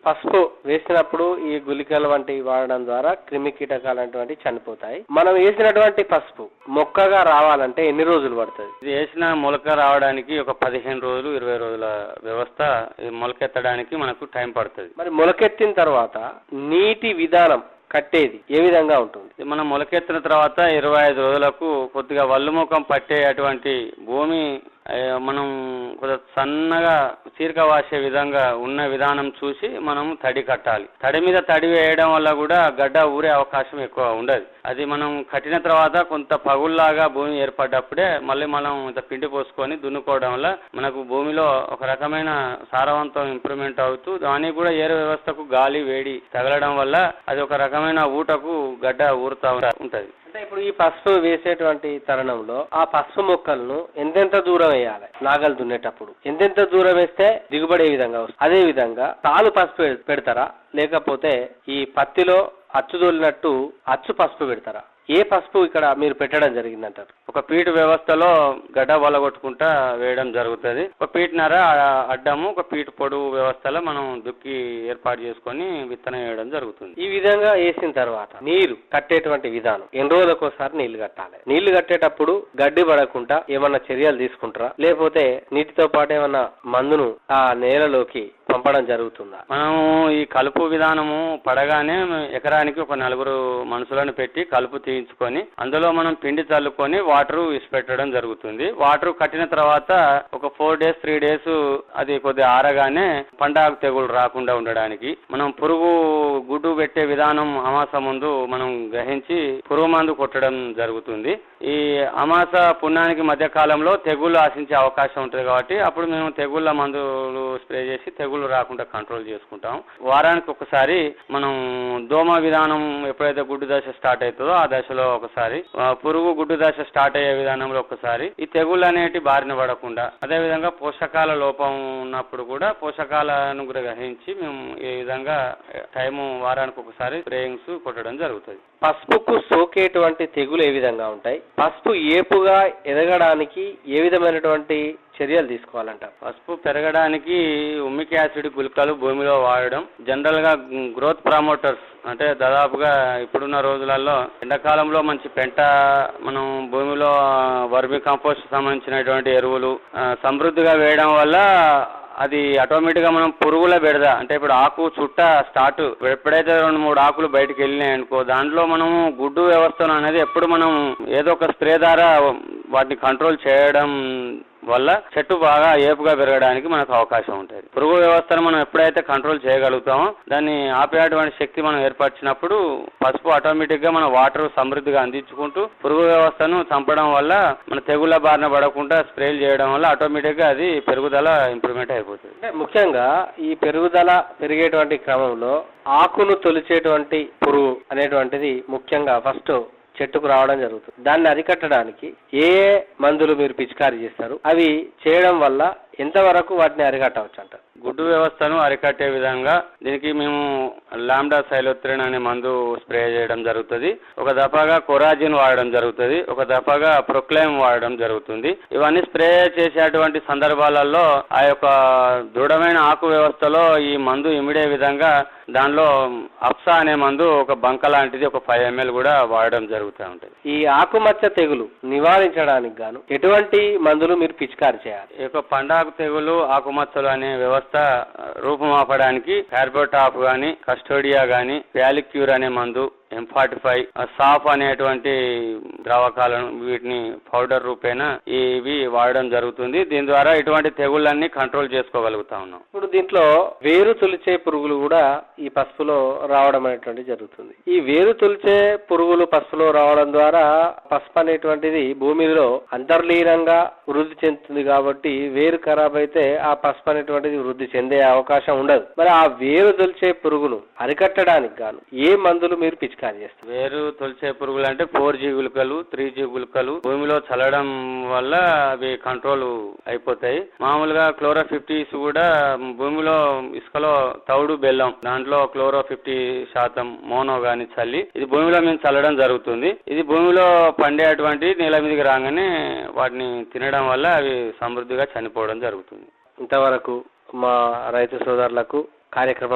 పసుపు వేసినప్పుడు ఈ గుళికలు వంటివి వాడడం ద్వారా క్రిమి కీటకాలు అటువంటివి చనిపోతాయి మనం వేసినటువంటి పసుపు మొక్కగా రావాలంటే ఎన్ని రోజులు పడుతుంది ఇది వేసిన మొలక రావడానికి ఒక పదిహేను రోజులు ఇరవై రోజుల వ్యవస్థ ఈ మొలకెత్తడానికి మనకు టైం పడుతుంది మరి మొలకెత్తిన తర్వాత నీటి విధానం కట్టేది ఏ విధంగా ఉంటుంది ఇది మనం మొలకెత్తిన తర్వాత ఇరవై ఐదు రోజులకు కొద్దిగా వల్లుముఖం పట్టే అటువంటి భూమి ఆ, మనం కొద్దిగా సన్నగా చీరక వాసే విధంగా ఉన్న విధానం చూసి మనం తడి కట్టాలి తడి మీద తడి వేయడం వల్ల కూడా గడ్డ ఊరే అవకాశం ఎక్కువ ఉండదు అది మనం కట్టిన తర్వాత కొంత పగుల్లాగా భూమి ఏర్పడ్డప్పుడే మళ్ళీ మనం ఇంత పిండి పోసుకొని దున్నుకోవడం వల్ల మనకు భూమిలో ఒక రకమైన సారవంతం ఇంప్రూవ్మెంట్ అవుతూ దానికి కూడా ఏరు వ్యవస్థకు గాలి వేడి తగలడం వల్ల అది ఒక రకమైన ఊటకు గడ్డ ఊరుతా ఉంటది అంటే ఇప్పుడు ఈ పసుపు వేసేటువంటి తరుణంలో ఆ పసుపు మొక్కలను ఎంతెంత దూరం వేయాలి నాగలు దున్నేటప్పుడు ఎంతెంత దూరం వేస్తే దిగుబడి ఏ విధంగా వస్తుంది అదే విధంగా తాలు పసుపు పె- పెడతారా లేకపోతే ఈ పత్తిలో అచ్చు తోలినట్టు అచ్చు పసుపు పెడతారా ఏ పసుపు ఇక్కడ మీరు పెట్టడం జరిగిందంటారు ఒక పీటు వ్యవస్థలో గడ్డ వలగొట్టుకుంటా వేయడం జరుగుతుంది ఒక పీటునర ఆ- అడ్డము ఒక పీటు పొడుగు వ్యవస్థలో మనం దుక్కి ఏర్పాటు చేసుకొని విత్తనం వేయడం జరుగుతుంది ఈ విధంగా వేసిన తర్వాత నీరు కట్టేటువంటి విధానం ఎన్ని రోజులకు ఒకసారి నీళ్లు కట్టాలి నీళ్లు కట్టేటప్పుడు గడ్డి పడకుండా ఏమన్నా చర్యలు తీసుకుంటారా లేకపోతే నీటితో పాటు ఏమన్నా మందును ఆ నేలలోకి పంపడం జరుగుతుందా మనము ఈ కలుపు విధానము పడగానే ఎకరానికి ఒక నలుగురు మనుషులను పెట్టి కలుపు తీయించుకొని అందులో మనం పిండి చల్లుకొని వాటర్ విసిపెట్టడం జరుగుతుంది వాటర్ కట్టిన తర్వాత ఒక ఫోర్ డేస్ త్రీ డేస్ అది కొద్దిగా ఆరగానే పండాకు తెగులు రాకుండా ఉండడానికి మనం పురుగు గుడ్డు పెట్టే విధానం అమాస ముందు మనం గ్రహించి పురుగు మందు కొట్టడం జరుగుతుంది ఈ అమాస పుణ్యానికి మధ్య కాలంలో తెగుళ్ళు ఆశించే అవకాశం ఉంటుంది కాబట్టి అప్పుడు మేము తెగుళ్ళ మందులు స్ప్రే చేసి తెగుళ్ళు రాకుండా కంట్రోల్ చేసుకుంటాం వారానికి ఒకసారి మనం దోమ విధానం ఎప్పుడైతే గుడ్డు దశ స్టార్ట్ అవుతుందో ఆ దశలో ఒకసారి ఆ, పురుగు గుడ్డు దశ స్టార్ట్ అయ్యే విధానంలో ఒకసారి ఈ తెగుళ్ళు అనేటి బారిన పడకుండా అదే విధంగా పోషకాల లోపం ఉన్నప్పుడు కూడా పోషకాలను గ్రహించి మేము ఈ విధంగా టైము వారానికి ఒకసారి స్ప్రేయింగ్స్ కొట్టడం జరుగుతుంది పసుపుకు సోకేటువంటి తెగులు ఏ విధంగా ఉంటాయి పసుపు ఏపుగా ఎదగడానికి ఏ విధమైనటువంటి చర్యలు తీసుకోవాలంటారు పసుపు పెరగడానికి ఉమ్మిక్ యాసిడ్ గుళికలు భూమిలో వాడడం జనరల్ గా గ్రోత్ ప్రమోటర్స్ అంటే దాదాపుగా ఇప్పుడున్న రోజులలో ఎండాకాలంలో మంచి పెంట మనం భూమిలో వర్మి కంపోస్ట్ సంబంధించినటువంటి ఎరువులు ఆ, సమృద్ధిగా వేయడం వల్ల అది ఆటోమేటిక్ గా మనం పురుగుల బెడద అంటే ఇప్పుడు ఆకు చుట్ట స్టార్ట్ ఎప్పుడైతే రెండు మూడు ఆకులు బయటకు వెళ్ళినాయి అనుకో దాంట్లో మనము గుడ్డు వ్యవస్థను అనేది ఎప్పుడు మనం ఏదో ఒక స్ప్రే ద్వారా వాటిని కంట్రోల్ చేయడం వల్ల చెట్టు బాగా ఏపుగా పెరగడానికి మనకు అవకాశం ఉంటుంది పురుగు వ్యవస్థను మనం ఎప్పుడైతే కంట్రోల్ చేయగలుగుతామో దాన్ని ఆపేటువంటి శక్తి మనం ఏర్పరిచినప్పుడు పసుపు ఆటోమేటిక్ గా మన వాటర్ సమృద్ధిగా అందించుకుంటూ పురుగు వ్యవస్థను చంపడం వల్ల మన తెగుళ్ళ బారిన పడకుండా స్ప్రేలు చేయడం వల్ల ఆటోమేటిక్ గా అది పెరుగుదల ఇంప్రూవ్మెంట్ అయిపోతుంది అంటే ముఖ్యంగా ఈ పెరుగుదల పెరిగేటువంటి క్రమంలో ఆకును తొలిచేటువంటి పురుగు అనేటువంటిది ముఖ్యంగా ఫస్ట్ చెట్టుకు రావడం జరుగుతుంది దాన్ని అరికట్టడానికి ఏ ఏ మందులు మీరు పిచికారీ చేస్తారు అవి చేయడం వల్ల ఎంతవరకు వాటిని అరికట్టవచ్చు అంటారు గుడ్డు వ్యవస్థను అరికట్టే విధంగా దీనికి మేము లాండా సైలోత్రిన్ అనే మందు స్ప్రే చేయడం జరుగుతుంది ఒక దఫాగా కొరాజిన్ వాడడం జరుగుతుంది ఒక దఫాగా ప్రొక్లైమ్ వాడడం జరుగుతుంది ఇవన్నీ స్ప్రే చేసేటువంటి సందర్భాలలో ఆ యొక్క దృఢమైన ఆకు వ్యవస్థలో ఈ మందు ఇమిడే విధంగా దానిలో అప్సా అనే మందు ఒక బంక లాంటిది ఒక ఫైవ్ ఎంఎల్ కూడా వాడడం జరుగుతూ ఉంటుంది ఈ ఆకుమచ్చ తెగులు నివారించడానికి గాను ఎటువంటి మందులు మీరు పిచికారీ చేయాలి ఈ యొక్క పండాకు తెగులు ఆకుమచ్చలు అనే వ్యవస్థ ఆ, రూపుమాపడానికి కార్బోటాప్ గాని కస్టోడియా గాని ప్యాలిక్యూర్ అనే మందు ఎం ఫార్టీ ఫైవ్ సాఫ్ అనేటువంటి ద్రావకాలను వీటిని పౌడర్ రూపేణ ఇవి వాడడం జరుగుతుంది దీని ద్వారా ఇటువంటి తెగుళ్ళన్నీ కంట్రోల్ చేసుకోగలుగుతా ఉన్నాం ఇప్పుడు దీంట్లో వేరు తొలిచే పురుగులు కూడా ఈ పసుపులో రావడం అనేటువంటి జరుగుతుంది ఈ వేరు తొలిచే పురుగులు పసుపులో రావడం ద్వారా పసుపు అనేటువంటిది భూమిలో అంతర్లీనంగా వృద్ధి చెందుతుంది కాబట్టి వేరు ఖరాబ్ అయితే ఆ పసుపు అనేటువంటిది వృద్ధి చెందే అవకాశం ఉండదు మరి ఆ వేరు తొలిచే పురుగును అరికట్టడానికి గాను ఏ మందులు మీరు పిచికారీ చేస్తారు వేరు తొలిచే పురుగులు అంటే ఫోర్ జీ గుళికలు త్రీ జీ గుళికలు భూమిలో చల్లడం వల్ల అవి కంట్రోల్ అయిపోతాయి మామూలుగా క్లోరో ఫిఫ్టీస్ కూడా భూమిలో ఇసుకలో తౌడు బెల్లం దాంట్లో క్లోరో ఫిఫ్టీ శాతం మోనో గాని చల్లి ఇది భూమిలో మేము చల్లడం జరుగుతుంది ఇది భూమిలో పండేటువంటి నేల మీదకి రాగానే వాటిని తినడం వల్ల అవి సమృద్ధిగా చనిపోవడం జరుగుతుంది ఇంతవరకు మా రైతు సోదరులకు కార్యక్రమం